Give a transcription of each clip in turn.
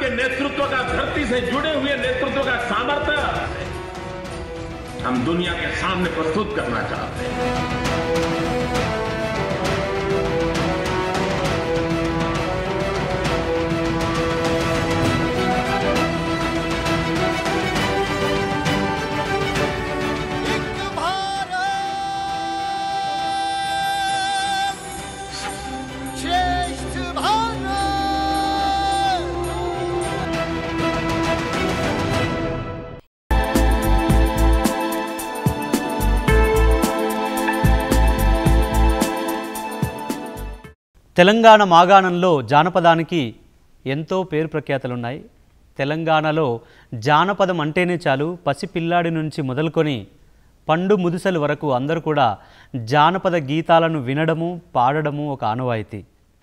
आपके नेतृत्व का धरती से जुड़े हुए नेतृत्व का सामर्थ्य हम दुनिया के सामने प्रस्तुत करना चाहते हैं एक भारत श्रेष्ठ भारत తెలంగాణ మాగాణంలో జానపదానికి ఎంతో పేరు ప్రఖ్యాతలున్నాయి తెలంగాణలో జానపదం అంటేనే చాలు పసిపిల్లాడి నుంచి మొదలుకొని పండు ముదుసలు వరకు అందరూ కూడా జానపద గీతాలను వినడము పాడడము ఒక ఆనవాయితీ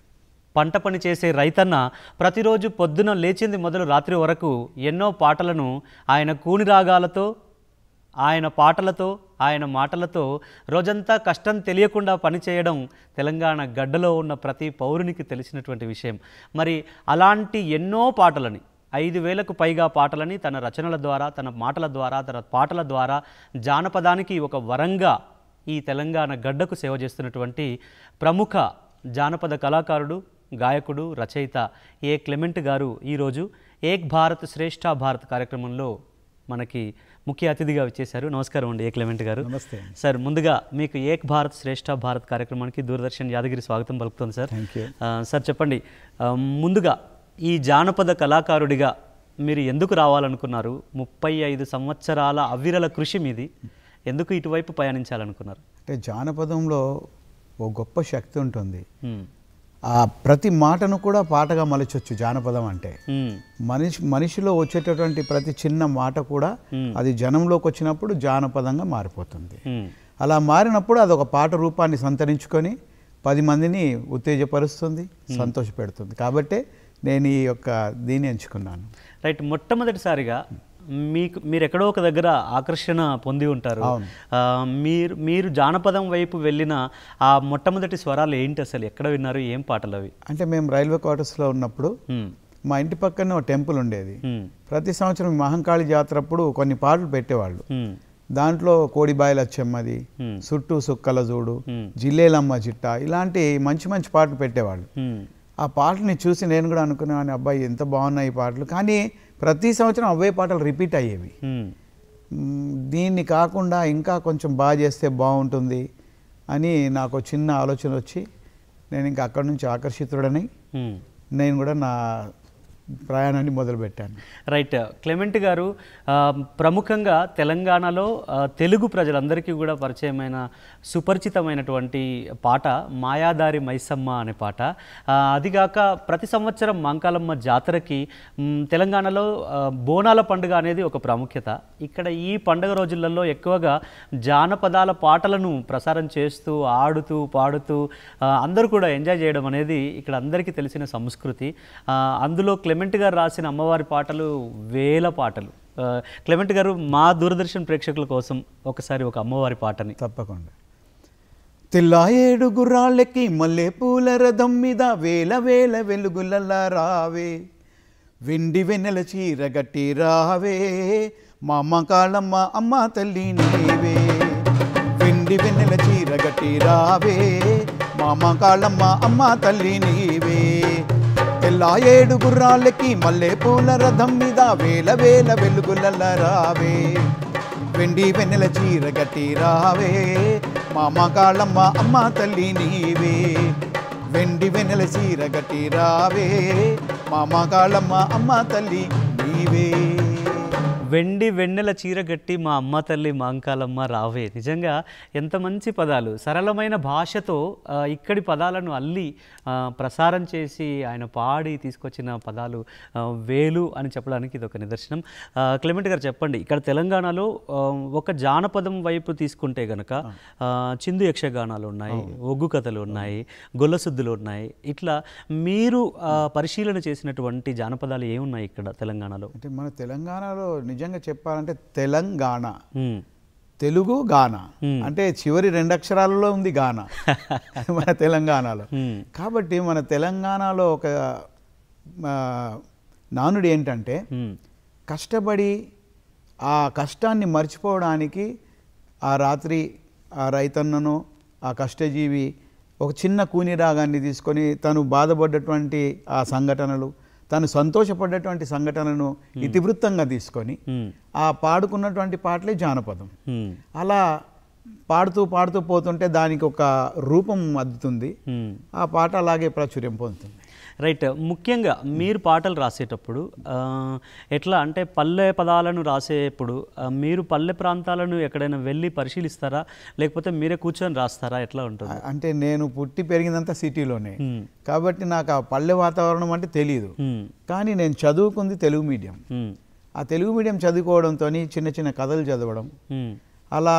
పంట పని చేసే రైతన్న ప్రతిరోజు పొద్దున లేచింది మొదలు రాత్రి వరకు ఎన్నో పాటలను ఆయన కూని రాగాలతో ఆయన పాటలతో ఆయన మాటలతో రోజంతా కష్టం తెలియకుండా పనిచేయడం తెలంగాణ గడ్డలో ఉన్న ప్రతి పౌరునికి తెలిసినటువంటి విషయం మరి అలాంటి ఎన్నో పాటలని ఐదు వేలకు పైగా పాటలని తన రచనల ద్వారా తన మాటల ద్వారా తన పాటల ద్వారా జానపదానికి ఒక వరంగా ఈ తెలంగాణ గడ్డకు సేవ చేస్తున్నటువంటి ప్రముఖ జానపద కళాకారుడు గాయకుడు రచయిత ఏ క్లెమెంట్ గారు ఈరోజు ఏక్ భారత్ శ్రేష్ఠ భారత్ కార్యక్రమంలో మనకి ముఖ్య అతిథిగా వచ్చేశారు నమస్కారం అండి ఏ క్లెమెంట్ గారు నమస్తే సార్ ముందుగా మీకు ఏక్ భారత్ శ్రేష్ఠ భారత్ కార్యక్రమానికి దూరదర్శన్ యాదగిరి స్వాగతం పలుకుతుంది సార్ Thank you. ఆ, సార్ చెప్పండి ఆ, ముందుగా ఈ జానపద కళాకారుడిగా మీరు ఎందుకు రావాలనుకున్నారు ముప్పై ఐదు సంవత్సరాల అవిరల కృషి మీది ఎందుకు ఇటువైపు పయనించాలనుకున్నారు అంటే జానపదంలో ఓ గొప్ప శక్తి ఉంటుంది మ్మ్. ఆ ప్రతి మాటను కూడా పాటగా మలచొచ్చు జానపదం అంటే మ్మ్. మనిషి మనిషిలో వచ్చేటటువంటి ప్రతి చిన్న మాట కూడా మ్మ్. అది జనంలోకి వచ్చినప్పుడు జానపదంగా మారిపోతుంది మ్మ్. అలా మారినప్పుడు అది ఒక పాట రూపాన్ని సంతరించుకొని పది మందిని ఉత్తేజపరుస్తుంది సంతోషపెడుతుంది కాబట్టే నేను ఈ యొక్క దీన్ని ఎంచుకున్నాను రైట్ మొట్టమొదటిసారిగా మీకు మీరు ఎక్కడో ఒక దగ్గర ఆకర్షణ పొంది ఉంటారు అవును. ఆ, మీరు మీరు జానపదం వైపు వెళ్ళిన ఆ మొట్టమొదటి స్వరాలు ఏంటి అసలు ఎక్కడ విన్నారు ఏం పాటలు అవి అంటే మేము రైల్వే క్వార్టర్స్లో ఉన్నప్పుడు మ్మ్. మా ఇంటి పక్కనే ఒక టెంపుల్ ఉండేది మ్మ్. ప్రతి సంవత్సరం ఈ మహంకాళి జాతర అప్పుడు కొన్ని పాటలు పెట్టేవాళ్ళు మ్మ్. దాంట్లో కోడిబాయిల చెమ్మది Hmm. సుట్టు సుక్కల జూడు Hmm. జిల్లేలమ్మ చిట్ట ఇలాంటి మంచి మంచి పాటలు పెట్టేవాళ్ళు మ్మ్. ఆ పాటల్ని చూసి నేను కూడా అనుకునేవాడిని అబ్బాయి ఎంత బాగున్నాయి ఈ పాటలు కానీ ప్రతి సంవత్సరం అవే పాటలు రిపీట్ అయ్యేవి మ్మ్. మ్, దీన్ని కాకుండా ఇంకా కొంచెం బాగా చేస్తే బాగుంటుంది అని నాకు ఒక చిన్న ఆలోచన వచ్చి నేను ఇంకా అక్కడి నుంచి ఆకర్షితుడని మ్మ్. నేను కూడా నా ప్రయాణాన్ని మొదలుపెట్టాను రైట్ క్లెమెంట్ గారు ఆ, ప్రముఖంగా తెలంగాణలో ఆ, తెలుగు ప్రజలందరికీ కూడా పరిచయమైన సుపరిచితమైనటువంటి పాట మాయాదారి మైసమ్మ అనే పాట ఆ, అదిగాక ప్రతి సంవత్సరం మాంకాలమ్మ జాతరకి మ్, తెలంగాణలో ఆ, బోనాల పండుగ అనేది ఒక ప్రాముఖ్యత ఇక్కడ ఈ పండుగ రోజులలో ఎక్కువగా జానపదాల పాటలను ప్రసారం చేస్తూ ఆడుతూ పాడుతూ ఆ, అందరూ కూడా ఎంజాయ్ చేయడం అనేది ఇక్కడ అందరికీ తెలిసిన సంస్కృతి ఆ, అందులో క్లెమెంట్ గారు రాసిన అమ్మవారి పాటలు వేల పాటలు ఆ, క్లెమెంట్ గారు మా దూరదర్శన్ ప్రేక్షకుల కోసం ఒకసారి ఒక అమ్మవారి పాటని తప్పకుండా తెల్ల ఏడు గుర్రాళ్ళకి మల్లె పూల రథం మీద వేల వేల వెలుగులలా రావే వెండి వెన్నెల చీర గట్టి రావే మా అమ్మ కాళమ్మ అమ్మ తల్లి నీవే వెండి వెన్నెల చీర గట్టి రావే మా అమ్మ కాళమ్మ అమ్మ తల్లి నీవే తెల్ల ఏడు గుర్రాలకి మల్లె పూల రథం మీద వేల వేల వెలుగులలా రావే వెండి వెన్నెల చీర గట్టి రావే మామ కాళ్ళమ్మ అమ్మ తల్లి నీవే వెండి వెన్నెల చీర గట్టి రావే మామ కాళ్ళమ్మ అమ్మ తల్లి నీవే వెండి వెన్నెల చీర గట్టి మా అమ్మ తల్లి మాంకాలమ్మ రావే నిజంగా ఎంత మంచి పదాలు సరళమైన భాషతో ఆ, ఇక్కడి పదాలను అల్లి ఆ, ప్రసారం చేసి ఆయన పాడి తీసుకొచ్చిన పదాలు ఆ, వేలు అని చెప్పడానికి ఇది ఒక నిదర్శనం ఆ, క్లెమెంట్ గారు చెప్పండి ఇక్కడ తెలంగాణలో ఆ, ఒక జానపదం వైపు తీసుకుంటే గనక ఆ, చిందు యక్షగానాలు ఉన్నాయి ఒగ్గు కథలు ఉన్నాయి గొల్లసుద్దులు ఉన్నాయి ఇట్లా మీరు ఆ, పరిశీలన చేసినటువంటి జానపదాలు ఏమున్నాయి ఇక్కడ తెలంగాణలో అంటే మన తెలంగాణలో నిజంగా చెప్పాలంటే తెలంగాణ ఉమ్. తెలుగు గాన Hmm. అంటే చివరి రెండు అక్షరాలలో ఉంది గాన మన తెలంగాణలో Hmm. కాబట్టి మన తెలంగాణలో ఒక ఆ, నానుడు ఏంటంటే ఉమ్, కష్టపడి ఆ కష్టాన్ని మర్చిపోవడానికి ఆ రాత్రి ఆ రైతన్నను ఆ కష్టజీవి ఒక చిన్న కూని రాగాన్ని తీసుకొని తను బాధపడ్డటువంటి ఆ సంఘటనలు తను సంతోషపడ్డటువంటి సంఘటనను ఇతివృత్తంగా తీసుకొని ఉమ్, ఆ పాడుకున్నటువంటి పాటలే జానపదం ఉమ్, అలా పాడుతూ పాడుతూ పోతుంటే దానికి ఒక రూపం అద్దుతుంది ఉమ్. ఆ పాట అలాగే ప్రాచుర్యం పొందుతుంది రైట్ ముఖ్యంగా మీరు పాటలు రాసేటప్పుడు ఆ, ఎట్లా అంటే పల్లె పదాలను రాసేప్పుడు ఆ, మీరు పల్లె ప్రాంతాలను ఎక్కడైనా వెళ్ళి పరిశీలిస్తారా లేకపోతే మీరే కూర్చొని రాస్తారా ఎట్లా ఉంటుంది అంటే నేను పుట్టి పెరిగిందంతా సిటీలోనే ఉమ్, కాబట్టి నాకు ఆ పల్లె వాతావరణం అంటే తెలియదు ఉమ్, కానీ నేను చదువుకుంది తెలుగు మీడియం ఉమ్, ఆ తెలుగు మీడియం చదువుకోవడంతో చిన్న చిన్న కథలు చదవడం ఉమ్, అలా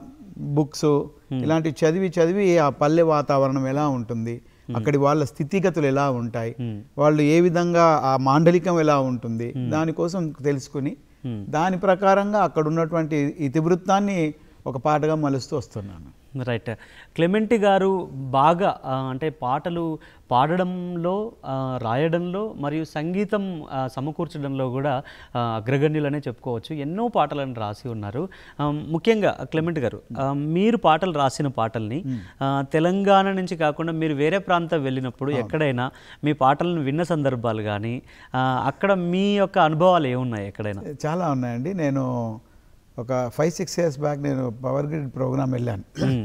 బుక్స్ ఇలాంటివి చదివి చదివి ఆ పల్లె వాతావరణం ఎలా ఉంటుంది అక్కడి వాళ్ళ స్థితిగతులు ఎలా ఉంటాయి Hmm. వాళ్ళు ఏ విధంగా ఆ మాండలికం ఎలా ఉంటుంది దానికోసం తెలుసుకుని Hmm. దాని ప్రకారంగా అక్కడ ఉన్నటువంటి ఇతివృత్తాన్ని ఒక పాటగా మలుస్తూ వస్తున్నాను రైట్ క్లెమెంటి గారు బాగా ఆ, అంటే పాటలు పాడడంలో ఆ, రాయడంలో మరియు సంగీతం ఆ, సమకూర్చడంలో కూడా ఆ, అగ్రగణ్యులనే చెప్పుకోవచ్చు ఎన్నో పాటలను రాసి ఉన్నారు ఆ, ముఖ్యంగా క్లెమెంట్ గారు ఆ, మీరు పాటలు రాసిన పాటల్ని ఆ, తెలంగాణ నుంచి కాకుండా మీరు వేరే ప్రాంతం వెళ్ళినప్పుడు ఎక్కడైనా మీ పాటలను విన్న సందర్భాలు కానీ అక్కడ మీ యొక్క అనుభవాలు ఏమున్నాయి ఎక్కడైనా చాలా ఉన్నాయండి నేను ఒక ఫైవ్ సిక్స్ ఇయర్స్ బ్యాక్ నేను పవర్ గ్రిడ్ ప్రోగ్రామ్ వెళ్ళాను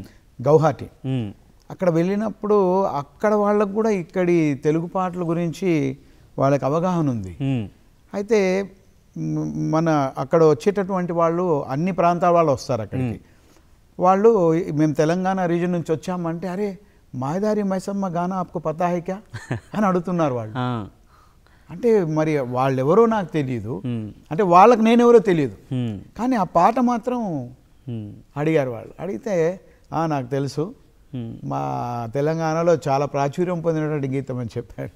గౌహాటి ఉమ్, అక్కడ వెళ్ళినప్పుడు అక్కడ వాళ్ళకు కూడా ఇక్కడి తెలుగు పాటల గురించి వాళ్ళకి అవగాహన ఉంది ఉమ్, అయితే మ్, మన అక్కడ వచ్చేటటువంటి వాళ్ళు అన్ని ప్రాంతాల వాళ్ళు వస్తారు అక్కడికి వాళ్ళు మేము తెలంగాణ రీజన్ నుంచి వచ్చామంటే అరే మాయదారి మైసమ్మ గానా ఆప్కు పతా హై క్యా అని అడుగుతున్నారు వాళ్ళు ఆ, అంటే మరి వాళ్ళెవరో నాకు తెలియదు ఉమ్, అంటే వాళ్ళకి నేనెవరో తెలియదు ఉమ్, కానీ ఆ పాట మాత్రం ఉమ్, అడిగారు వాళ్ళు అడిగితే "ఆ, నాకు తెలుసు ఉమ్. మా తెలంగాణలో చాలా ప్రాచుర్యం పొందినటువంటి గీతం అని చెప్పాడు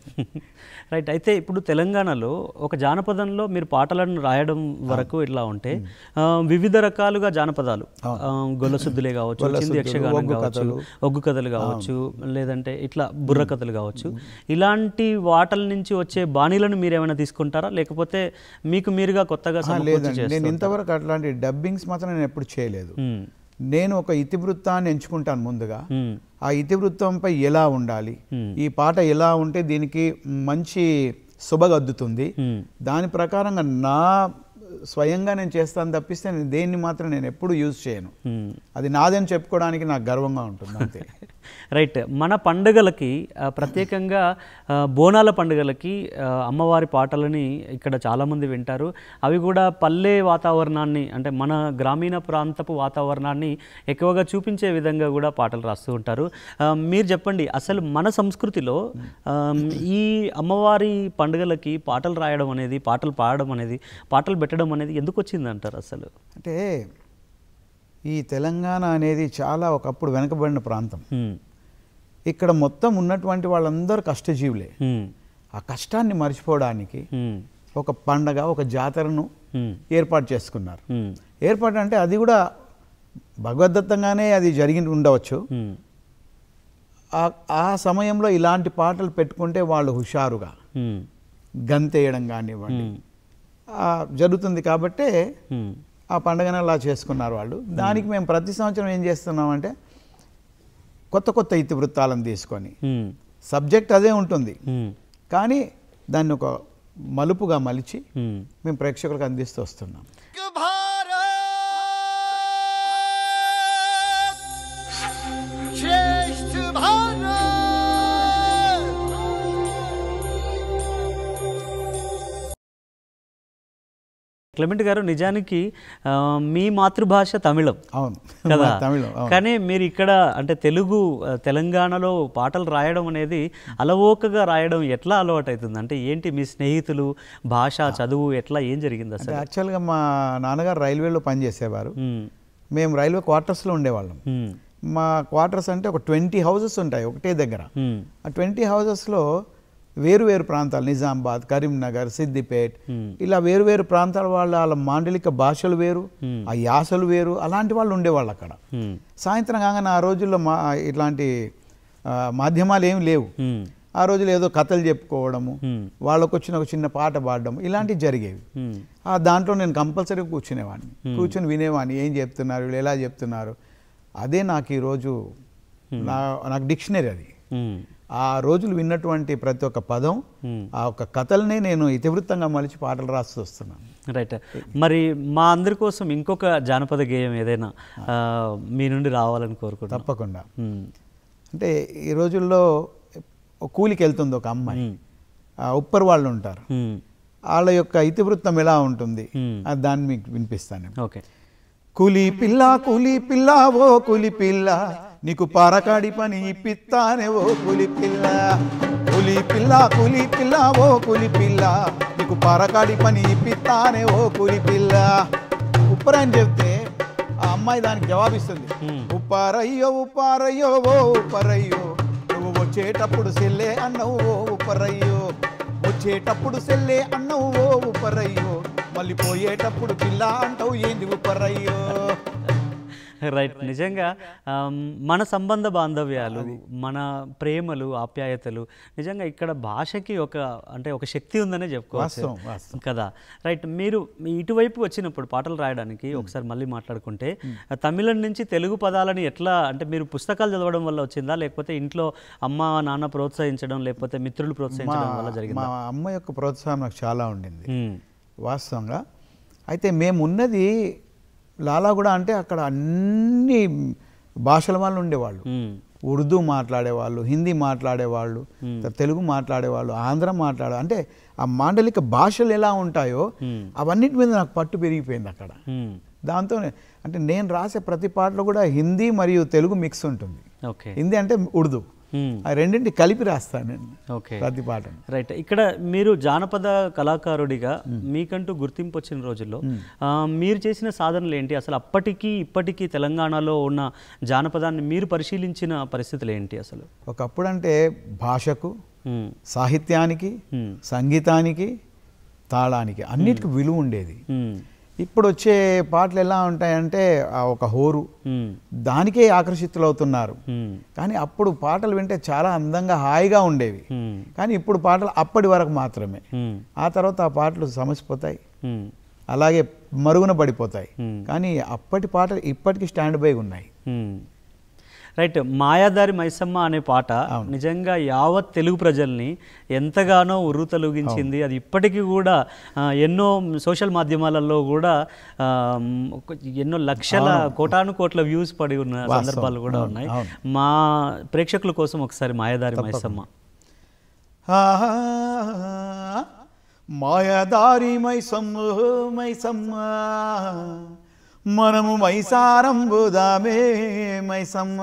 రైట్ అయితే ఇప్పుడు తెలంగాణలో ఒక జానపదంలో మీరు పాటలను రాయడం వరకు ఇట్లా ఉంటే ఆ, వివిధ రకాలుగా జానపదాలు ఆ, గొల్లసుద్దులే కావచ్చు చింది గొల్లసుద్దులు, యక్షగానం ఒగ్గు కావచ్చు కథలు. ఒగ్గు కథలు కావచ్చు లేదంటే ఇట్లా బుర్ర కథలు కావచ్చు ఇలాంటి వాటల నుంచి వచ్చే బాణీలను మీరు ఏమైనా తీసుకుంటారా లేకపోతే మీకు మీరుగా కొత్తగా ఆ, సమకూర్చి లేదండి నేను చేస్తారా? ఇంతవరకు అట్లాంటి డబ్బింగ్స్ మాత్రం నేను ఎప్పుడు చేయలేదు ఉమ్, నేను ఒక ఇతివృత్తాన్ని ఎంచుకుంటాను ముందుగా ఉమ్, ఆ ఇతివృత్తంపై ఎలా ఉండాలి Hmm. ఈ పాట ఎలా ఉంటే దీనికి మంచి శుభగద్దుతుంది ఉమ్, దాని ప్రకారంగా నా స్వయంగా నేను చేస్తాను తప్పిస్తే నేను దేన్ని మాత్రం నేను ఎప్పుడు యూజ్ చేయను ఉమ్. అది నాదని చెప్పుకోవడానికి నాకు గర్వంగా ఉంటుంది అంతే రైట్ మన పండుగలకి ఆ, ప్రత్యేకంగా ఆ, బోనాల పండుగలకి ఆ, అమ్మవారి పాటలని ఇక్కడ చాలామంది వింటారు అవి కూడా పల్లె వాతావరణాన్ని అంటే మన గ్రామీణ ప్రాంతపు వాతావరణాన్ని ఎక్కువగా చూపించే విధంగా కూడా పాటలు రాస్తూ ఉంటారు ఆ, మీరు చెప్పండి అసలు మన సంస్కృతిలో ఆ, ఈ అమ్మవారి పండుగలకి పాటలు రాయడం అనేది పాటలు పాడడం అనేది పాటలు పెట్టడం అనేది ఎందుకు వచ్చింది అంటారు అసలు అంటే ఈ తెలంగాణ అనేది చాలా ఒకప్పుడు వెనకబడిన ప్రాంతం హ్మ్, ఇక్కడ మొత్తం ఉన్నటువంటి వాళ్ళందరూ కష్టజీవులే హ్మ్, ఆ కష్టాన్ని మర్చిపోవడానికి హ్మ్, ఒక పండగ ఒక జాతరను హ్మ్, ఏర్పాటు చేసుకున్నారు హ్మ్, ఏర్పాటు అంటే అది కూడా భగవద్దత్తంగానే అది జరిగి ఉండవచ్చు హ్మ్, ఆ- ఆ సమయంలో ఇలాంటి పాటలు పెట్టుకుంటే వాళ్ళు హుషారుగా హ్మ్, గంతేయడం కానివ్వండి హ్మ్, ఆ, జరుగుతుంది కాబట్టే హ్మ్. ఆ పండుగను అలా చేసుకున్నారు వాళ్ళు దానికి మేము ప్రతి సంవత్సరం ఏం చేస్తున్నామంటే కొత్త కొత్త ఇతివృత్తాలను తీసుకొని హ్మ్, సబ్జెక్ట్ అదే ఉంటుంది హ్మ్, కానీ దాన్ని ఒక మలుపుగా మలిచి హ్మ్. మేము ప్రేక్షకులకు అందిస్తూ వస్తున్నాం भारत श्रेष्ठ भारत క్లెమెంట్ గారు నిజానికి ఆ, మీ మాతృభాష తమిళం అవును కదా మా తమిళం అవును. కానీ మీరు ఇక్కడ అంటే తెలుగు ఆ, తెలంగాణలో పాటలు రాయడం అనేది అలవోకగా రాయడం ఎట్లా అలవాటు అవుతుంది అంటే ఏంటి మీ స్నేహితులు భాష చదువు ఎట్లా ఏం జరిగింది అంటే అసలు యాక్చువల్గా మా నాన్నగారు రైల్వేలో పనిచేసేవారు ఉమ్, మేము రైల్వే క్వార్టర్స్లో ఉండేవాళ్ళం ఉమ్, మా క్వార్టర్స్ అంటే ఒక ట్వంటీ హౌసెస్ ఉంటాయి ఒకటే దగ్గర ఉమ్, ఆ ట్వంటీ హౌసెస్లో వేరు వేరు ప్రాంతాలు నిజామాబాద్ కరీంనగర్ సిద్దిపేట్ Hmm. ఇలా వేరు వేరు ప్రాంతాల వాళ్ళ వాళ్ళ మాండలిక భాషలు వేరు Hmm. ఆ యాసలు వేరు అలాంటి వాళ్ళు ఉండేవాళ్ళు అక్కడ ఉమ్, సాయంత్రం కాగానే ఆ రోజుల్లో మా ఇట్లాంటి ఆ, మాధ్యమాలు ఏమి లేవు ఉమ్, ఆ రోజులు ఏదో కథలు చెప్పుకోవడము మ్మ్. వాళ్ళకు వచ్చిన ఒక చిన్న పాట పాడడం ఇలాంటివి జరిగేవి మ్మ్. ఆ దాంట్లో నేను కంపల్సరీ కూర్చునేవాడిని కూర్చొని వినేవాడిని ఏం చెప్తున్నారు వీళ్ళు ఎలా చెప్తున్నారు అదే నాకు ఈరోజు నా నాకు డిక్షనరీ అది మ్మ్. ఆ రోజులు విన్నటువంటి ప్రతి ఒక్క పదం మ్మ్. ఆ ఒక్క కథలనే నేను ఇతివృత్తంగా మలిచి పాటలు రాస్తూ వస్తున్నాను రైట్ మరి మా అందరి కోసం ఇంకొక జానపద గేయం ఏదైనా ఆ, మీ నుండి రావాలని కోరుకుంటున్నాం తప్పకుండా మ్మ్. అంటే ఈ రోజుల్లో ఒక కూలికి వెళ్తుంది ఒక అమ్మాయి మ్మ్. ఆ ఉప్పర్ వాళ్ళు ఉంటారు మ్మ్. వాళ్ళ యొక్క ఇతివృత్తం ఎలా ఉంటుంది మ్మ్. ఆ దాన్ని మీకు వినిపిస్తాను ఓకే కూలి పిల్ల కూలి పిల్ల ఓ కూలి పిల్ల నీకు పారకాడి పని ఇప్పిస్తానే ఓ కూలి పిల్ల కూలి పిల్ల కూలి పిల్ల ఓ కూలి పిల్ల నీకు పారకాడి పని ఇప్పిస్తానే ఓ కూలి పిల్ల ఉప్పరని చెప్తే ఆ అమ్మాయి దానికి జవాబిస్తుంది Hmm. ఉప్పారయ్యో ఉప్పారయ్యో ఓ ఉప్పరయ్యో నువ్వు వచ్చేటప్పుడు సెల్లే అన్నవు ఓ ఉప్పరయ్యో వచ్చేటప్పుడు సెల్లే అన్నవు ఓ ఉప్పరయ్యో మళ్ళీ పోయేటప్పుడు పిల్ల అంటావు ఏంది ఉప్పరయ్యో రైట్ నిజంగా ఆమ్, మన సంబంధ బాంధవ్యాలు మన ప్రేమలు ఆప్యాయతలు నిజంగా ఇక్కడ భాషకి ఒక అంటే ఒక శక్తి ఉందనే చెప్పుకోవచ్చు వాస్తవం, వాస్తవం. కదా రైట్ మీరు మీ ఇటువైపు వచ్చినప్పుడు పాటలు రాయడానికి ఒకసారి మళ్ళీ మాట్లాడుకుంటే ఆ, తమిళం నుంచి తెలుగు పదాలని ఎట్లా అంటే మీరు పుస్తకాలు చదవడం వల్ల వచ్చిందా లేకపోతే ఇంట్లో అమ్మ నాన్న ప్రోత్సహించడం లేకపోతే మిత్రులు మా ప్రోత్సహించడం వల్ల మా జరిగిందా అమ్మ యొక్క ప్రోత్సాహం నాకు చాలా ఉండింది మ్మ్. వాస్తవంగా అయితే మేము ఉన్నది లాలాగూడ అంటే అక్కడ అన్ని భాషల వాళ్ళు ఉండేవాళ్ళు మ్మ్. ఉర్దూ మాట్లాడేవాళ్ళు హిందీ మాట్లాడేవాళ్ళు తర్వాత తెలుగు మాట్లాడేవాళ్ళు ఆంధ్ర మాట్లాడే అంటే ఆ మాండలిక భాషలు ఎలా ఉంటాయో Hmm. అవన్నిటి మీద నాకు పట్టు పెరిగిపోయింది అక్కడ మ్మ్. దాంతో అంటే నేను రాసే ప్రతి పాటలో కూడా హిందీ మరియు తెలుగు మిక్స్ ఉంటుంది ఓకే హిందీ అంటే ఉర్దూ మ్మ్. ఆ రెండింటి కలిపి రాస్తాను నేను ఓకే ప్రతి పాటను రైట్ ఇక్కడ మీరు జానపద కళాకారుడిగా మీకంటూ గుర్తింపు వచ్చిన రోజుల్లో ఆ, మీరు చేసిన సాధనలు ఏంటి అసలు అప్పటికి ఇప్పటికీ తెలంగాణలో ఉన్న జానపదాన్ని మీరు పరిశీలించిన పరిస్థితులు ఏంటి అసలు ఒకప్పుడు అంటే భాషకు మ్మ్. సాహిత్యానికి మ్మ్. సంగీతానికి తాళానికి అన్నిటికీ విలువ ఉండేది మ్మ్. ఇప్పుడు వచ్చే పాటలు ఎలా ఉంటాయంటే ఆ ఒక హోరు మ్మ్. దానికే ఆకర్షితులవుతున్నారు మ్మ్. కానీ అప్పుడు పాటలు వింటే చాలా అందంగా హాయిగా ఉండేవి మ్మ్. కానీ ఇప్పుడు పాటలు అప్పటి వరకు మాత్రమే మ్మ్. ఆ తర్వాత ఆ పాటలు సమసిపోతాయి మ్మ్. అలాగే మరుగున పడిపోతాయి Hmm. కానీ అప్పటి పాటలు ఇప్పటికీ స్టాండ్ బై ఉన్నాయి మ్మ్. రైట్ మాయాదారి మైసమ్మ అనే పాట నిజంగా యావత్ తెలుగు ప్రజల్ని ఎంతగానో ఉర్రుతలుగించింది అది ఇప్పటికీ కూడా ఆ, ఎన్నో సోషల్ మాధ్యమాలలో కూడా ఆ, ఒక ఎన్నో లక్షల కోటాను కోట్ల వ్యూస్ పడి ఉన్న సందర్భాలు కూడా అవును, ఉన్నాయి అవును. మా ప్రేక్షకుల కోసం ఒకసారి మాయాదారి మైసమ్మ ఆహా, మాయదారి మైసమ్మ మైసమ్మ మనము మైసారంబుదామే మైసమ్మ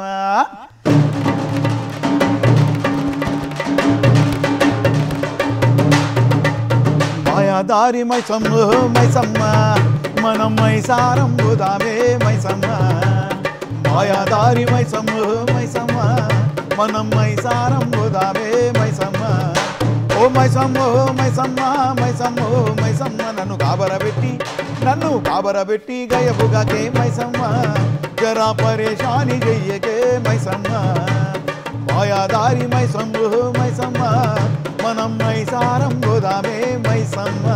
మాయాదారి మైసమ్మ మైసమ్మ మనం మైసారంబుదామే మైసమ్మ మాయాదారి మైసమ్మ మైసమ్మ మనం మైసారంబుదామే మైసమ్మ ఓ మైసమ్మ ఓ మైసమ్మ మైసమ్మ ఓ మైసమ్మ నన్ను కాబరబెట్టి నన్ను కాబరబెట్టి గయబుగాకే మైసమ్మ జరా పరేషాని చెయ్యకే మైసమ్మ మాయాదారి మైసమ్మ మైసమ్మ మనం మైసారంబుదామే మైసమ్మ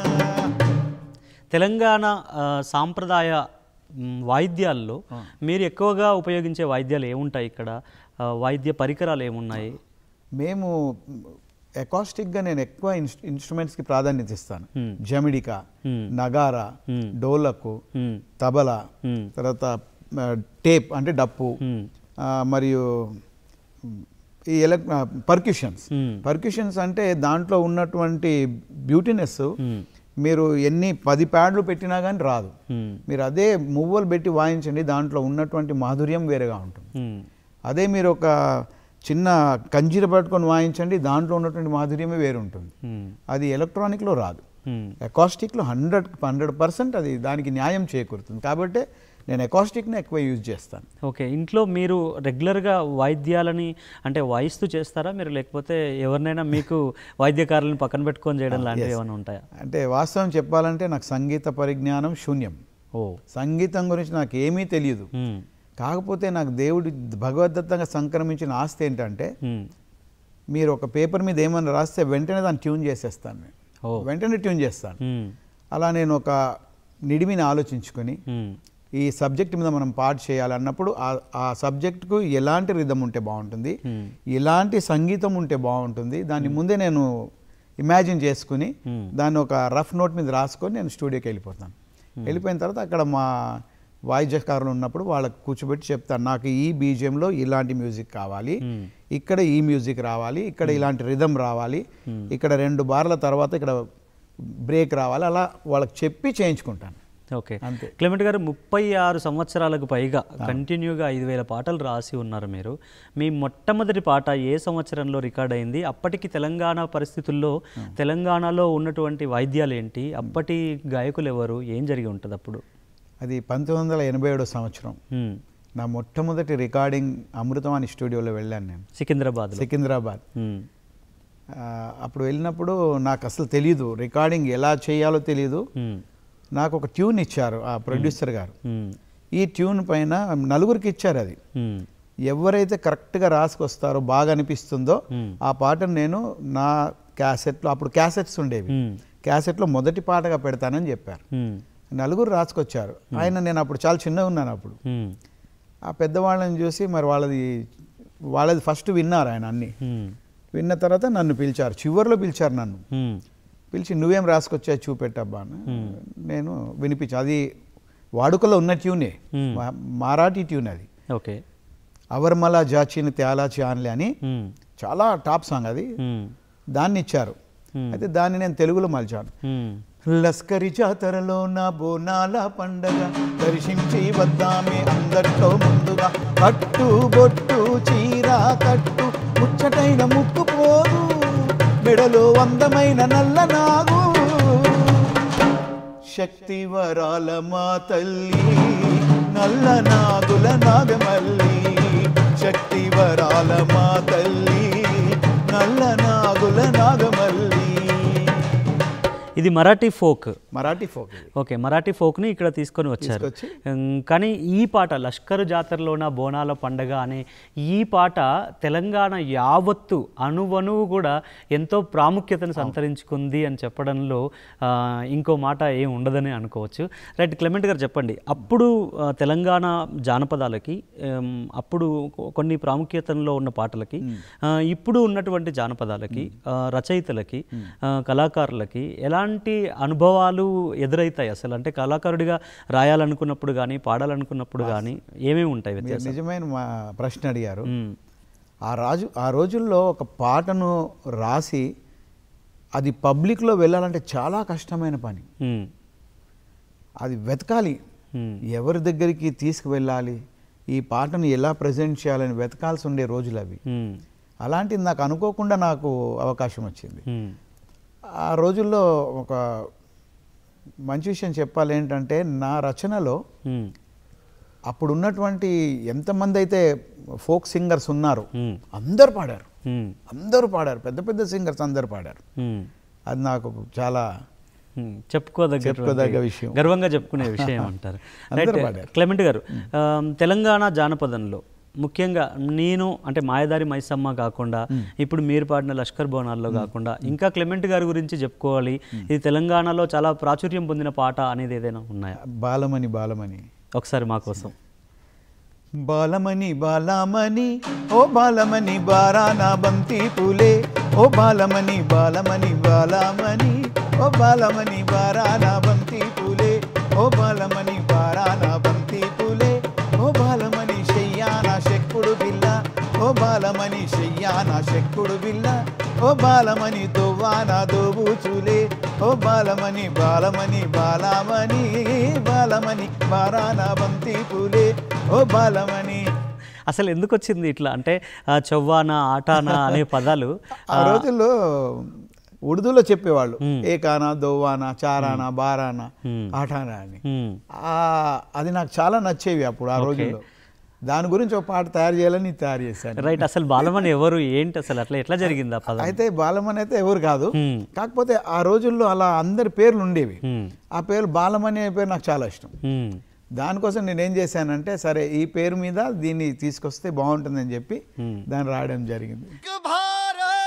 తెలంగాణ ఆ, సాంప్రదాయ మ్, వాయిద్యాల్లో మీరు ఎక్కువగా ఉపయోగించే వాయిద్యాలు ఏముంటాయి ఇక్కడ ఆ, వాయిద్య పరికరాలు ఏమున్నాయి మేము ఎకాస్టిక్గా నేను ఎక్కువ ఇన్స్ ఇన్స్ట్రుమెంట్స్కి ప్రాధాన్యత ఇస్తాను Hmm. జమిడికా Hmm. నగారా Hmm. డోలకు మ్, తబలా Hmm. తర్వాత ఆ, టేప్ అంటే డప్పు మ్, ఆ, మరియు ఈ ఎలక్ పర్క్యూషన్స్ Hmm. పర్క్యూషన్స్ అంటే దాంట్లో ఉన్నటువంటి బ్యూటీనెస్ మ్, మీరు ఎన్ని పది ప్యాడ్లు పెట్టినా కానీ రాదు మ్, మీరు అదే మువ్వలు పెట్టి వాయించండి దాంట్లో ఉన్నటువంటి మాధుర్యం వేరేగా ఉంటుంది మ్, అదే మీరు ఒక చిన్న కంజీర పట్టుకొని వాయించండి దాంట్లో ఉన్నటువంటి మాధుర్యమే వేరు ఉంటుంది మ్, అది ఎలక్ట్రానిక్లో రాదు మ్. అకాస్టిక్లో హండ్రెడ్ హండ్రెడ్ పర్సెంట్ అది దానికి న్యాయం చేకూరుతుంది కాబట్టి నేను అకాస్టిక్ని ఎక్కువ యూజ్ చేస్తాను ఓకే ఇంట్లో మీరు రెగ్యులర్గా వాయిద్యాలని అంటే వాయిస్తూ చేస్తారా మీరు లేకపోతే ఎవరినైనా మీకు వాయిద్యకారులను పక్కన పెట్టుకొని చేయడం లాంటివి yes. ఏమైనా ఉంటాయా అంటే వాస్తవం చెప్పాలంటే నాకు సంగీత పరిజ్ఞానం శూన్యం ఓ సంగీతం గురించి నాకు ఏమీ తెలియదు మ్, కాకపోతే నాకు దేవుడు భగవద్దత్తంగా సంక్రమించిన ఆస్తి ఏంటంటే మ్, మీరు ఒక పేపర్ మీద ఏమైనా రాస్తే వెంటనే దాన్ని ట్యూన్ చేసేస్తాను నేను ఓ. వెంటనే ట్యూన్ చేస్తాను మ్మ్. అలా నేను ఒక నిడిమిని ఆలోచించుకొని మ్మ్. ఈ సబ్జెక్ట్ మీద మనం పాట చేయాలన్నప్పుడు ఆ- ఆ సబ్జెక్ట్కు ఎలాంటి రిధం ఉంటే బాగుంటుంది Hmm. ఎలాంటి సంగీతం ఉంటే బాగుంటుంది దాన్ని ముందే నేను ఇమాజిన్ చేసుకుని Hmm. దాన్ని ఒక రఫ్ నోట్ మీద రాసుకొని నేను స్టూడియోకి వెళ్ళిపోతాను వెళ్ళిపోయిన తర్వాత అక్కడ మా వాయిద్యకారులు ఉన్నప్పుడు వాళ్ళకి కూర్చోబెట్టి చెప్తాను నాకు ఈ బీజియంలో ఇలాంటి మ్యూజిక్ కావాలి Hmm. ఇక్కడ ఈ మ్యూజిక్ రావాలి ఇక్కడ ఇలాంటి రిధం రావాలి ఇక్కడ రెండు బార్ల తర్వాత ఇక్కడ బ్రేక్ రావాలి అలా వాళ్ళకి చెప్పి చేయించుకుంటాను ఓకే అంతే. క్లెమెంట్ గారు ముప్పై ఆరు సంవత్సరాలకు పైగా కంటిన్యూగా ఐదు వేల పాటలు రాసి ఉన్నారు మీరు మీ మొట్టమొదటి పాట ఏ సంవత్సరంలో రికార్డ్ అయింది అప్పటికి తెలంగాణ పరిస్థితుల్లో తెలంగాణలో ఉన్నటువంటి వాయిద్యాలు ఏంటి అప్పటి గాయకులు ఎవరు ఏం జరిగి ఉంటుంది అప్పుడు అది పంతొమ్మిది వందల ఎనభై ఏడో సంవత్సరం మ్మ్. నా మొట్టమొదటి రికార్డింగ్ అమృతవాణి స్టూడియోలో వెళ్ళాను నేను సికింద్రాబాద్లో సికింద్రాబాద్ మ్మ్. ఆ, అప్పుడు వెళ్ళినప్పుడు నాకు అసలు తెలియదు రికార్డింగ్ ఎలా చేయాలో తెలియదు మ్మ్. నాకు ఒక ట్యూన్ ఇచ్చారు ఆ ప్రొడ్యూసర్ గారు మ్మ్. ఈ ట్యూన్ పైన నలుగురికి ఇచ్చారు అది మ్మ్. ఎవరైతే కరెక్ట్గా రాసుకొస్తారో బాగా అనిపిస్తుందో మ్మ్. ఆ పాటను నేను నా క్యాసెట్లో అప్పుడు క్యాసెట్స్ ఉండేవి మ్మ్. క్యాసెట్లో మొదటి పాటగా పెడతానని చెప్పారు మ్మ్. నలుగురు రాసుకొచ్చారు ఆయన నేను అప్పుడు చాలా చిన్నగా ఉన్నాను అప్పుడు మ్మ్. ఆ పెద్దవాళ్ళని చూసి మరి వాళ్ళది వాళ్ళది ఫస్ట్ విన్నారు ఆయన అన్ని మ్మ్. విన్న తర్వాత నన్ను పిలిచారు చివరిలో పిలిచారు నన్ను మ్మ్. పిలిచి నువ్వేం రాసుకొచ్చా చూపెట్టబ్బా అని నేను వినిపించా అది వాడుకలో ఉన్న ట్యూనే Hmm. మా- మారాఠీ ట్యూన్ అది ఓకే అవర్మల జాచిని త్యాలా చాన్లే అని మ్మ్. చాలా టాప్ సాంగ్ అది మ్మ్. దాన్ని ఇచ్చారు Hmm. అయితే దాన్ని నేను తెలుగులో మలిచాను మ్మ్. లస్కరి జాతరలో నా బోనాల పండగ దర్శించి వద్దామే అందట్లో ముందుగా కట్టు బొట్టు చీర కట్టు ముచ్చటైన ముక్కు పోదు మెడలో అందమైన నల్ల నాగు శక్తి వరాల మా తల్లి నల్ల నాగుల నాగమల్లి శక్తి వరాల మా తల్లి నల్ల నాగుల నాగమల్లి ఇది మరాఠీ ఫోక్ మరాఠీ ఫోక్ ఇది ఓకే మరాఠీ ఫోక్ని ఇక్కడ తీసుకొని వచ్చారు తీసుకొచ్చి? ఉమ్, కానీ ఈ పాట లష్కరు జాతరలోన బోనాల పండగ అనే ఈ పాట తెలంగాణ యావత్తు అణువణువు కూడా ఎంతో ప్రాముఖ్యతను సంతరించుకుంది అని చెప్పడంలో ఆ, ఇంకో మాట ఏం ఉండదని అనుకోవచ్చు రైట్ క్లెమెంట్ గారు చెప్పండి అప్పుడు ఆ, తెలంగాణ జానపదాలకి ఉమ్, అప్పుడు కొ- కొన్ని ప్రాముఖ్యతలో ఉన్న పాటలకి ఆ, ఇప్పుడు ఉన్నటువంటి జానపదాలకి ఆ, రచయితలకి ఆ, కళాకారులకి ఎలాంటి అనుభవాలు ఎదురవుతాయి అసలు అంటే కళాకారుడిగా రాయాలనుకున్నప్పుడు కానీ పాడాలనుకున్నప్పుడు కానీ ఏమేమి ఉంటాయి మీరు వ్యత్యాసం నిజమైన మా ప్రశ్న అడిగారు మ్మ్. ఆ రాజు ఆ రోజుల్లో ఒక పాటను రాసి అది పబ్లిక్లో వెళ్ళాలంటే చాలా కష్టమైన పని మ్మ్. అది వెతకాలి మ్మ్. ఎవరి దగ్గరికి తీసుకువెళ్ళాలి ఈ పాటను ఎలా ప్రజెంట్ చేయాలని వెతకాల్సి ఉండే రోజులు అవి మ్మ్. అలాంటిది నాకు అనుకోకుండా నాకు అవకాశం వచ్చింది మ్మ్. ఆ రోజుల్లో ఒక మంచి విషయం చెప్పాలి ఏంటంటే నా రచనలో మ్మ్. అప్పుడు ఉన్నటువంటి ఎంతమంది అయితే ఫోక్ సింగర్స్ ఉన్నారు మ్మ్. అందరు పాడారు మ్మ్. అందరూ పాడారు పెద్ద పెద్ద సింగర్స్ అందరు పాడారు మ్మ్. అది నాకు చాలా మ్మ్. చెప్పుకోదగ్గ చెప్పుకోదగ్గ విషయం. గర్వంగా చెప్పుకునే విషయం అంటారు అందరూ రైట్ పాడారు. క్లెమెంట్ గారు ఆ, తెలంగాణ జానపదంలో ముఖ్యంగా నేను అంటే మాయదారి మైసమ్మ కాకుండా ఇప్పుడు మీరు పాడిన లష్కర్ బోనాల్లో కాకుండా ఇంకా క్లెమెంట్ గారి గురించి చెప్పుకోవాలి ఇది తెలంగాణలో చాలా ప్రాచుర్యం పొందిన పాట అనేది ఏదైనా ఉన్నాయా బాలమణి బాలమణి ఒకసారి మా కోసం బాలమణి బాలమణి ఓ బాలమణి బారానా బంతి పూలే ఓ బాలమణి బాలమణి బాలమణి ఓ బాలమణి బారానా బంతి పూలే ఓ బాలమణి బారానా బంతి పూలే ఓ బాలమణి శయ్యాన శక్కుడు బిల్ల ఓ బాలమణి శయ్యాన శక్కుడు బిల్ల ఓ బాలమణి దొవ్వాన దోబూచులే ఓ బాలమణి బాలమణి బాలమణి బాలమణి బారానా బంతి పూలే ఓ బాలమణి అసలు ఎందుకు వచ్చింది ఇట్లా అంటే ఆ, చొవ్వానా ఆటానా అనే పదాలు ఆ రోజుల్లో ఉర్దూలో చెప్పేవాళ్ళు ఏకానా దోవానా చారానా బారానా ఆటానా అని మ్మ్. ఆ, అది నాకు చాలా నచ్చేవి అప్పుడు ఆ రోజుల్లో దాని గురించి ఒక పాట తయారు చేయాలని తయారు చేశాను రైట్ అసలు బాలమని ఎవరు ఏంటి అసలు అట్లా ఎట్లా జరిగింది ఆ పదం అయితే బాలమని అయితే ఎవరు కాదు Hmm. కాకపోతే ఆ రోజుల్లో అలా అందరి పేర్లు ఉండేవి మ్మ్. ఆ పేరు బాలమణి అనే పేరు నాకు చాలా ఇష్టం మ్మ్. దానికోసం నేను ఏం చేశానంటే సరే ఈ పేరు మీద దీన్ని తీసుకొస్తే బాగుంటుందని చెప్పి Hmm. దాన్ని రాయడం జరిగింది भारत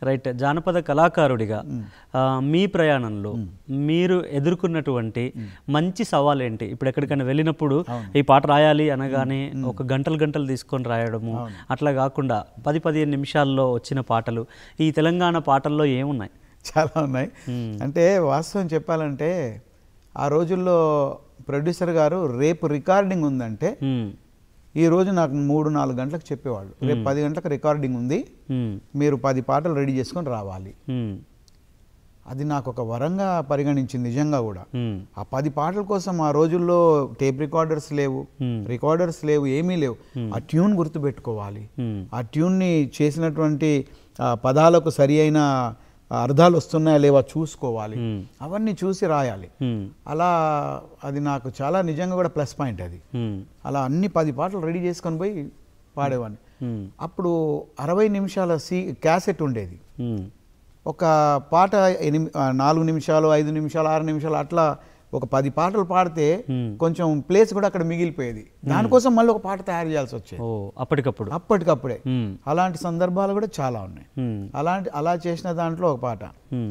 రైట్ జానపద కళాకారుడిగా ఆ, మీ ప్రయాణంలో మీరు ఎదుర్కొన్నటువంటి మంచి సవాల్ ఏంటి ఇప్పుడు ఎక్కడికైనా వెళ్ళినప్పుడు ఈ పాట రాయాలి అనగానే ఒక గంటలు గంటలు తీసుకొని రాయడము అట్లా కాకుండా పది పదిహేను నిమిషాల్లో వచ్చిన పాటలు ఈ తెలంగాణ పాటల్లో ఏమున్నాయి చాలా ఉన్నాయి అంటే వాస్తవం చెప్పాలంటే ఆ రోజుల్లో ప్రొడ్యూసర్ గారు రేపు రికార్డింగ్ ఉందంటే మ్మ్. ఈ రోజు నాకు మూడు నాలుగు గంటలకు చెప్పేవాళ్ళు రేపు పది గంటలకు రికార్డింగ్ ఉంది మ్మ్. మీరు పది పాటలు రెడీ చేసుకొని రావాలి మ్మ్. అది నాకు ఒక వరంగా పరిగణించింది నిజంగా కూడా మ్మ్. ఆ పది పాటల కోసం ఆ రోజుల్లో టేప్ రికార్డర్స్ లేవు Hmm. రికార్డర్స్ లేవు ఏమీ లేవు ఆ ట్యూన్ గుర్తుపెట్టుకోవాలి మ్మ్. ఆ ట్యూన్ని చేసినటువంటి ఆ పదాలకు సరి అయిన అర్థాలు వస్తున్నాయా లేవా చూసుకోవాలి Hmm. అవన్నీ చూసి రాయాలి మ్మ్. అలా అది నాకు చాలా నిజంగా కూడా ప్లస్ పాయింట్ అది మ్మ్. అలా అన్ని పది పాటలు రెడీ చేసుకొని పోయి పాడేవాడిని మ్మ్. అప్పుడు అరవై నిమిషాల సీ క్యాసెట్ ఉండేది మ్మ్. ఒక పాట ఎనిమి ఆ, నాలుగు నిమిషాలు ఐదు నిమిషాలు ఆరు నిమిషాలు అట్లా ఒక పది పాటలు పాడితే Hmm. కొంచెం ప్లేస్ కూడా అక్కడ మిగిలిపోయేది దానికోసం మళ్ళీ ఒక పాట తయారు చేయాల్సి వచ్చేది ఓ అప్పటికప్పుడు అప్పటికప్పుడే మ్మ్. అలాంటి సందర్భాలు కూడా చాలా ఉన్నాయి మ్మ్. అలాంటి అలా చేసిన దాంట్లో ఒక పాట మ్మ్.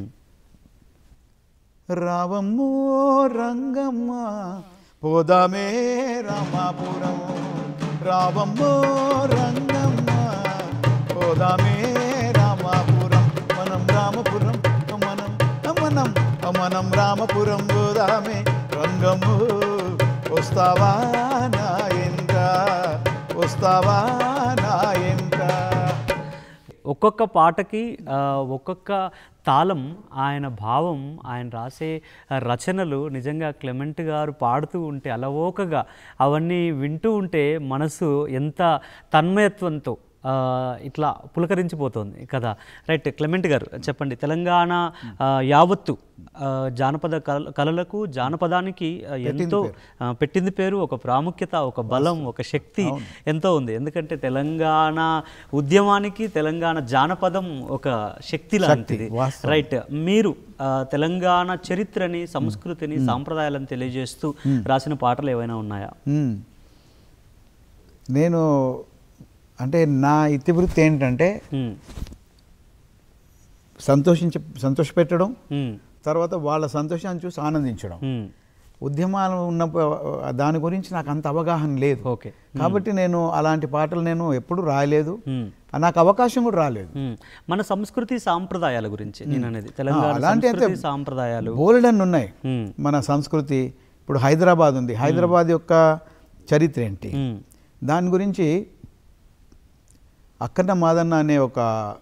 రావమ్మో రంగమ్మ పోదామే రామాపురం రావమ్మో రంగమ్మ పోదామే రామాపురం మనం రామపురం మనం మనం మనం రామపురం పోదామే రంగము వస్తావా నా ఎంట వస్తావా నా ఎంట ఒక్కొక్క పాటకి ఆ, ఒక్కొక్క తాళం ఆయన భావం ఆయన రాసే ఆ, రచనలు నిజంగా క్లెమెంట్ గారు పాడుతూ ఉంటే అలవోకగా అవన్నీ వింటూ ఉంటే మనసు ఎంత తన్మయత్వంతో ఆ, ఇట్లా పులకరించిపోతుంది కదా రైట్ క్లెమెంట్ గారు చెప్పండి తెలంగాణ ఆ, యావత్తు ఆ, జానపద కళ కళలకు జానపదానికి ఆ, ఎంతో ఆ, పెట్టింది పేరు ఒక ప్రాముఖ్యత ఒక బలం ఒక శక్తి ఎంతో ఉంది ఎందుకంటే తెలంగాణ ఉద్యమానికి తెలంగాణ జానపదం ఒక శక్తి లాంటిది వాస్తవం. రైట్ మీరు ఆ, తెలంగాణ చరిత్రని సంస్కృతిని సాంప్రదాయాలను తెలియజేస్తూ రాసిన పాటలు ఏవైనా ఉన్నాయా మ్మ్. నేను అంటే నా ఇతివృత్తి ఏంటంటే ఉమ్, సంతోషించ సంతోషపెట్టడం ఉమ్, తర్వాత వాళ్ళ సంతోషాన్ని చూసి ఆనందించడం ఉమ్, ఉద్యమాలు ఉన్నప్పుడు దాని గురించి నాకు అంత అవగాహన లేదు ఓకే కాబట్టి నేను అలాంటి పాటలు నేను ఎప్పుడు రాయలేదు ఉమ్, నాకు అవకాశం కూడా రాలేదు ఉమ్. మన సంస్కృతి సాంప్రదాయాల గురించి నేను అనేది తెలంగాణ అలాంటి అయితే సంస్కృతి సాంప్రదాయాలు బోలెడన్ని ఉన్నాయి ఉమ్, మన సంస్కృతి ఇప్పుడు హైదరాబాద్ ఉంది హైదరాబాద్ యొక్క చరిత్ర ఏంటి ఉమ్, దాని గురించి అక్కన్న మాదన్న అనే ఒక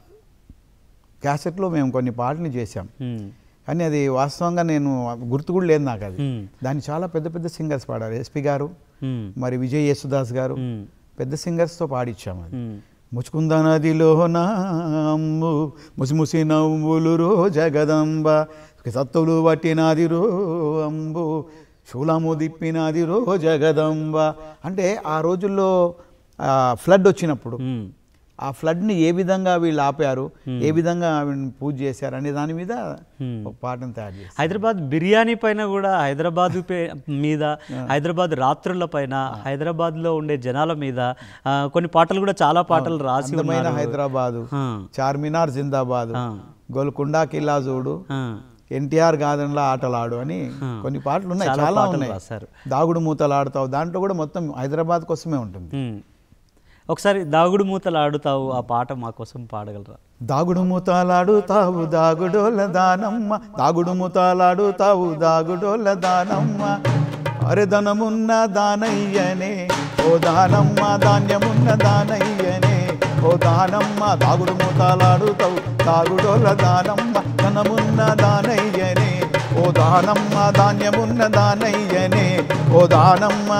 క్యాసెట్లో మేము కొన్ని పాటలు చేశాం ఉమ్, కానీ అది వాస్తవంగా నేను గుర్తు కూడా లేదు నాకు అది ఉమ్, దాన్ని చాలా పెద్ద పెద్ద సింగర్స్ పాడారు ఎస్పి గారు ఉమ్, మరి విజయ్ యేసుదాస్ గారు ఉమ్, పెద్ద సింగర్స్తో పాడిచ్చాము అది ఉమ్, ముచుకుంద నదిలో నామ్ము ముసిముసి నవ్వులు రో జగదంబ సత్తులు పట్టినది రో అంబు శూలము దిప్పినది రో జగదంబ అంటే ఆ రోజుల్లో ఫ్లడ్ వచ్చినప్పుడు ఉమ్. ఆ ఫ్లడ్ని ఏ విధంగా వీళ్ళు ఆపారు ఏ విధంగా ఆవిడని పూజ చేశారు అనే దాని మీద ఒక పాటను తయారు చేశారు హైదరాబాద్ బిర్యానీ పైన కూడా హైదరాబాద్ పే- మీద హైదరాబాద్ రాత్రుల పైన హైదరాబాద్ లో ఉండే జనాల మీద ఆ, కొన్ని పాటలు కూడా చాలా పాటలు రాసి అందమైన ఉన్నారు హైదరాబాదు ఆ, చార్మినార్ జిందాబాదు ఆ, గోల్కొండ కిల్లా చూడు ఆ, ఎన్టీఆర్ గార్డెన్లో ఆటలాడు అని కొన్ని పాటలు ఉన్నాయి చాలా చాలా పాటలు ఉన్నాయి రాశారు. దాగుడు మూతలు ఆడతావు దాంట్లో కూడా మొత్తం హైదరాబాద్ కోసమే ఉంటుంది ఉమ్. ఒకసారి దాగుడు మూతలు ఆడుతావు ఆ పాట మా కోసం పాడగలరా దాగుడు మూతలాడుతావు దాగుడోల దానమ్మ దాగుడు మూతలాడుతావు దాగుడోల దానమ్మ అరే ధనమున్న దానయ్యనే ఓ దానమ్మ ధాన్యమున్న దానయ్యనే ఓ దానమ్మ దాగుడు మూతలాడుతావు దాగుడోల దానమ్మ ధనమున్న దానయ్యనే ఓ దానమ్మ ధాన్యమున్న దానయ్యనే ఓ దానమ్మ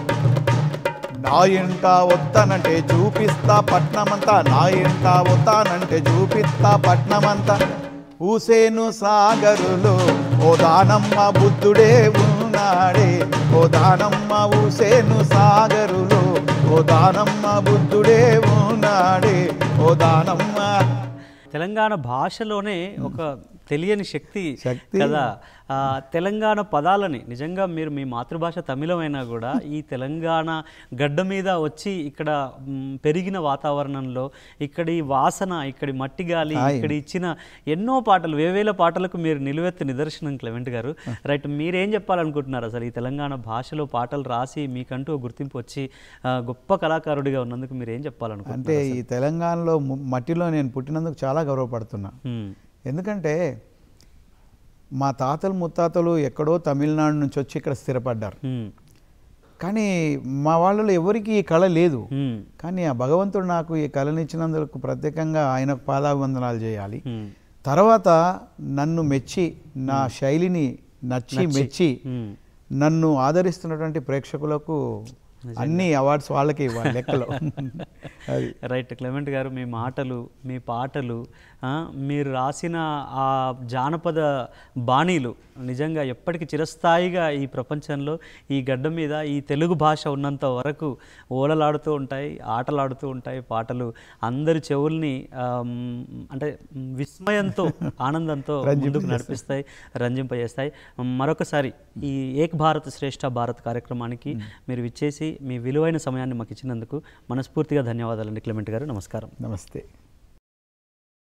నా ఇంట వస్తానంటే చూపిస్తా పట్నమంతా నా ఇంట వస్తానంటే చూపిస్తా పట్నమంతా ఊసేను సాగరులో ఓ దానమ్మ బుద్ధుడే ఉన్నాడే ఓ దానమ్మ ఊసేను సాగరులో ఓ దానమ్మ బుద్ధుడే ఉన్నాడే ఓ దానమ్మ తెలంగాణ భాషలోనే ఒక తెలియని శక్తి శక్తి. కదా ఆ, తెలంగాణ పదాలని నిజంగా మీరు మీ మాతృభాష తమిళమైనా కూడా ఈ తెలంగాణ గడ్డ మీద వచ్చి ఇక్కడ మ్, పెరిగిన వాతావరణంలో ఇక్కడి వాసన ఇక్కడి మట్టి గాలి హాయ్. ఇక్కడ ఇచ్చిన ఎన్నో పాటలు వేవేల పాటలకు మీరు నిలువెత్తు నిదర్శనం క్లెమెంట్ గారు రైట్ మీరేం చెప్పాలనుకుంటున్నారు అసలు ఈ తెలంగాణ భాషలో పాటలు రాసి మీకంటూ ఒక గుర్తింపు వచ్చి ఆ, గొప్ప కళాకారుడిగా ఉన్నందుకు మీరు ఏం చెప్పాలనుకుంటున్నారు అంటే ఈ తెలంగాణలో ము- మట్టిలో నేను పుట్టినందుకు చాలా గర్వపడుతున్నా మ్, ఎందుకంటే మా తాతలు ముత్తాతలు ఎక్కడో తమిళనాడు నుంచి వచ్చి ఇక్కడ స్థిరపడ్డారు మ్, కానీ మా వాళ్ళలో ఎవరికి ఈ కళ లేదు మ్, కానీ ఆ భగవంతుడు నాకు ఈ కళనిచ్చినందుకు ప్రత్యేకంగా ఆయనకు పాదాభివందనాలు చేయాలి మ్, తర్వాత నన్ను మెచ్చి నా శైలిని నచ్చి మెచ్చి మ్. నన్ను ఆదరిస్తున్నటువంటి ప్రేక్షకులకు అన్ని అవార్డ్స్ వాళ్ళకే ఇవ్వాలి లెక్కలో అది రైట్ క్లెమెంట్ గారు మీ మాటలు మీ పాటలు ఆ, మీరు రాసిన ఆ జానపద బాణీలు నిజంగా ఎప్పటికీ చిరస్థాయిగా ఈ ప్రపంచంలో ఈ గడ్డ మీద ఈ తెలుగు భాష ఉన్నంత వరకు ఓలలాడుతూ ఉంటాయి ఆటలాడుతూ ఉంటాయి పాటలు అందరి చెవుల్ని ఆమ్, అంటే విస్మయంతో ఆనందంతో ముందుకు నడిపిస్తాయి రంజింపజేస్తాయి మరొకసారి ఈ ఏక్ భారత్ శ్రేష్ఠ భారత్ కార్యక్రమానికి మీరు విచ్చేసి మీ విలువైన సమయాన్ని మాకు ఇచ్చినందుకు మనస్ఫూర్తిగా ధన్యవాదాలండి క్లెమెంట్ గారు నమస్కారం నమస్తే